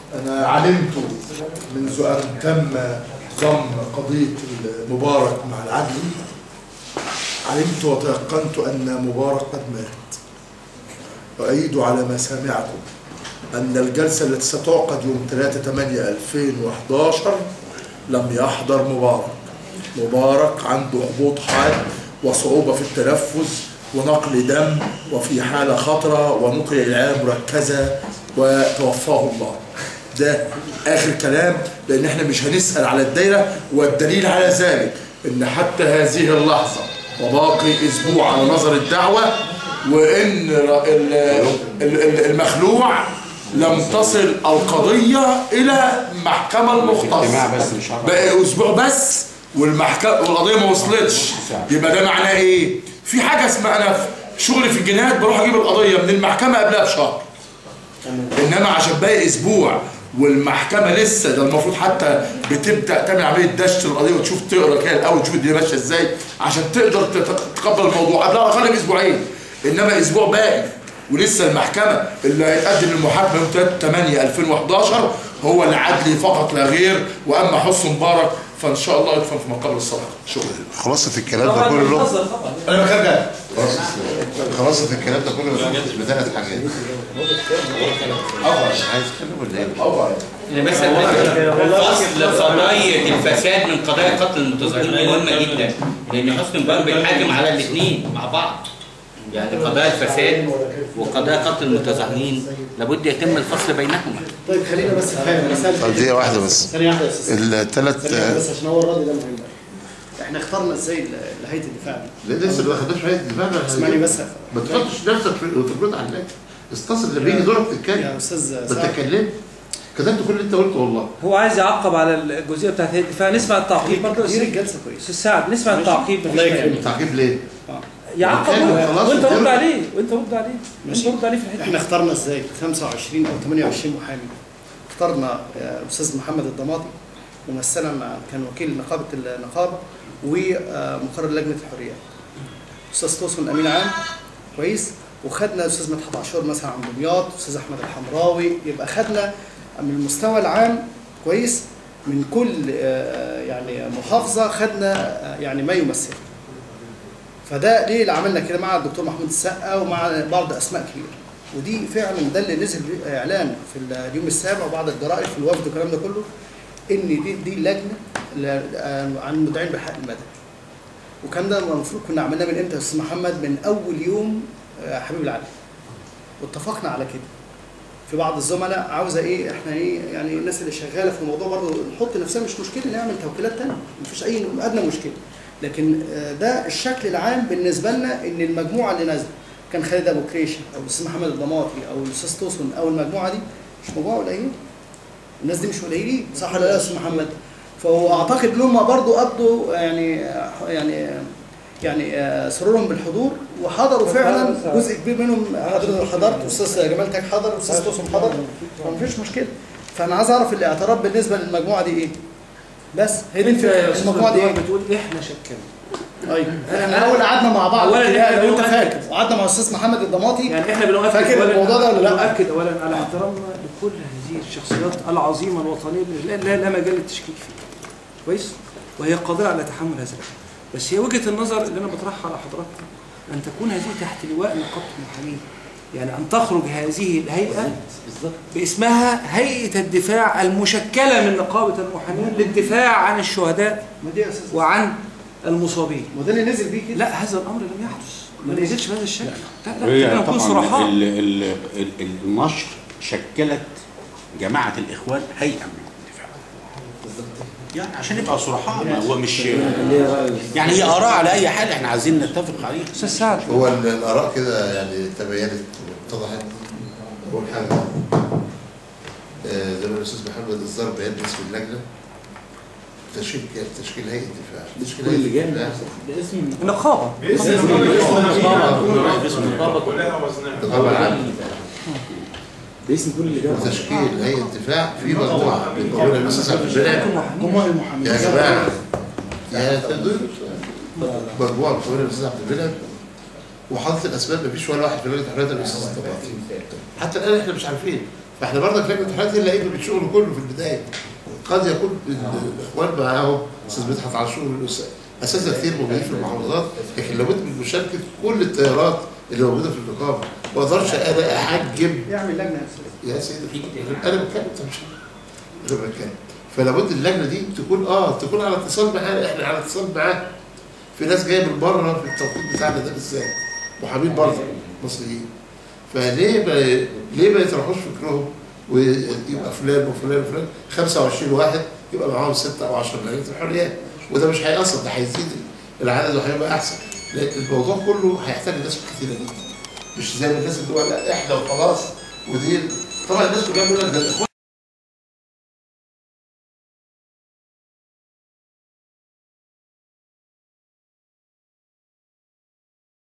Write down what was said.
أنا علمت منذ أن تم ضم قضية مبارك مع العدلي علمت وتيقنت أن مبارك قد مات أؤيد على مسامعكم أن الجلسة التي ستعقد يوم 3 8 2011 لم يحضر مبارك مبارك عنده هبوط حاد وصعوبة في التنفس ونقل دم وفي حالة خطرة ونقل العناية مركزة وتوفاه الله ده آخر كلام لأن احنا مش هنسأل على الدايرة والدليل على ذلك إن حتى هذه اللحظة وباقي أسبوع على نظر الدعوة وإن ر- ال- ال- ال- المخلوع لم تصل القضية إلى محكمة المختصة اجتماع بس مش عارف. بقى اسبوع بس والمحكمه والقضيه ما وصلتش يبقى ده معناه ايه في حاجه اسمها انا في شغلي في الجنايات بروح اجيب القضيه من المحكمه قبلها بشهر انما عشان باقي اسبوع والمحكمه لسه ده المفروض حتى بتبدا تعمل عمليه دش القضيه وتشوف تقرا كده الاول تشوف الدنيا ماشيه ازاي عشان تقدر تت- تتقبل الموضوع قبلها على الاقل باسبوعين انما اسبوع باقي ولسه المحكمه اللي هيتقدم للمحاكمه يوم 3 8 2011 هو العدل فقط لا غير واما حسن مبارك فان شاء الله يدفن في مقابر الصلاه شكرا خلاصة الكلام ده طبعا كله بنهزر طبعا انا مكان ده خلاصة خلاصة الكلام ده كله بس بثلاث حاجات عايز تتكلم ولا ايه؟ أوعى. أنا بس فصل قضايا الفساد من قضايا قتل المتظاهرين دي مهمه جدا لان حسني مبارك بيتحاكم على الاثنين مع بعض يعني قضايا الفساد وقضايا قتل المتظاهرين لابد يتم الفصل بينهما طيب خلينا بس نفهم مسألة طب دقيقة واحدة بس ثانية واحدة يا أستاذ الثلاث ثانية بس عشان هو الرد ده مهم احنا اخترنا ازاي ال- هيئة الدفاع دي لا لسه ما خدناش حاجة دماغنا اسمعني بس ما تحطش نفسك في وتفرض على الناس استصل لما يجي دورك تتكلم يا استاذ ما سعد اتكلمت كتبت كل اللي انت قلته والله هو عايز يعقب على الجزئيه بتاعت هيئه الدفاع نسمع التعقيب برضه دي الجلسة كويس استاذ سعد نسمع التعقيب الله مفيش مانع. يكرمك تعقيب ليه؟ يعقب نتكلم هو. خلاص وانت رد ونرجع. عليه وانت رد عليه ماشي. وانت رد عليه في الحته احنا اخترنا ازاي 25 او 28 محامي اخترنا آه، استاذ محمد الضماطي ممثلا مع كان وكيل نقابه النقابه ومقرر لجنه الحريات استاذ توسن امين عام كويس وخدنا استاذ مدحت عاشور مثلا عن دمياط استاذ احمد الحمراوي يبقى خدنا من المستوى العام كويس من كل آه، يعني محافظه خدنا آه، يعني ما يمثل فده ليه اللي عملنا كده مع الدكتور محمود السقا ومع بعض اسماء كبيره ودي فعلا ده اللي نزل بيه اعلان في اليوم السابع وبعض الجرائد في الوفد والكلام ده كله ان دي دي لجنه ل- عن المدعين بالحق المدني وكان ده المفروض كنا عملناه من امتى يا استاذ محمد من اول يوم آه، حبيب العدل واتفقنا على كده في بعض الزملاء عاوزه ايه احنا ايه يعني الناس اللي شغاله في الموضوع برضه نحط نفسنا مش مشكله نعمل توكيلات تانية مفيش اي ادنى مشكله لكن آه، ده الشكل العام بالنسبه لنا ان المجموعه اللي نازله كان خالد ابو كريشه او الاستاذ محمد الضماطي او الاستاذ توسن او المجموعه دي مش مجموعه قليله الناس دي مش قليلين صح ولا لا يا استاذ محمد فهو اعتقد ان هم برضه قضوا يعني يعني يعني آه، سرورهم بالحضور وحضروا فعلا جزء كبير منهم حضرتك حضرت استاذ جمال تاج حضر استاذ توسن حضر فمفيش مشكله فانا عايز اعرف الاعتراف بالنسبه للمجموعه دي ايه بس هي دي انت يا الفكره استاذ المجموعه دي ايه بتقول احنا شكلنا ايوه احنا اول قعدنا مع بعض أولاً كده، إحنا لو انت بنؤكد- فاكر وقعدنا مع الاستاذ محمد الضماطي يعني احنا بنؤكد فاكر أولاً- الموضوع ده ولا لا؟ بنؤكد اولا على احترامنا لكل هذه الشخصيات العظيمه الوطنيه اللي لا, لا, لا مجال للتشكيك فيها كويس وهي قادره على تحمل هذا الأمر. بس هي وجهه النظر اللي انا بطرحها على حضراتكم ان تكون هذه تحت لواء نقابه المحامين يعني ان تخرج هذه الهيئه باسمها هيئه الدفاع المشكله من نقابه المحامين للدفاع عن الشهداء ما دي يا استاذ وعن المصابين ما ده اللي نزل بيه كده لا هذا الامر لم يحدث ما نزلش بهذا الشكل لا لا هي كده نكون طبعا صرحاء ال- ال- ال- النشر شكلت جماعة الإخوان هيئة من الدفاع يعني عشان نبقى صرحاء ما هو مش يعني هي آراء على أي حال احنا عايزين نتفق عليها استاذ سعد هو ال- الآراء كده يعني تبينت واتضحت أول حاجة آه، زي ما الأستاذ محمد الزار بيان اسم اللجنة تشكيل تشكيل هيئة الدفاع تشكيل هيئة الدفاع النقابه النقابة العامة باسم كل اللي جاب وتشكيل هيئة الدفاع في مجموعة من قبول المؤسسة في البلاد جمهور المحامين يا جماعة يا تدور مجموعة من قبول المؤسسة في البلاد وحاطط الأسباب مفيش ولا واحد في لجنة حرية الاستاذ الطبيعي حتى الآن احنا مش عارفين فاحنا برضك لجنه الامتحانات هي اللي قايمه بالشغل كله في البدايه قد يكون الاخوان معاهم استاذ مدحت عاشور الأس- اساتذه كتير موجودين في المحافظات لكن لابد من مشاركه كل التيارات اللي موجوده في النقابه ما اقدرش انا احجم يعمل لجنه يا يا سيدي انا بتكلم انت مش انا بتكلم فلابد اللجنه دي تكون اه تكون على اتصال معانا احنا على اتصال معاها في ناس جايه من بره في التوقيت بتاعنا ده بالذات محامين بره مصريين فليه ما ليه ما يطرحوش فكرهم ويبقى فلان وفلان وفلان 25 واحد يبقى معاهم ستة او 10 لجنه الحريات وده مش هيأثر ده هيزيد العدد وهيبقى احسن لكن الموضوع كله هيحتاج ناس كتيره جدا مش زي ما الناس اللي هو لا احنا وخلاص ودي طبعا الناس كلها بيقول لك ده الاخوان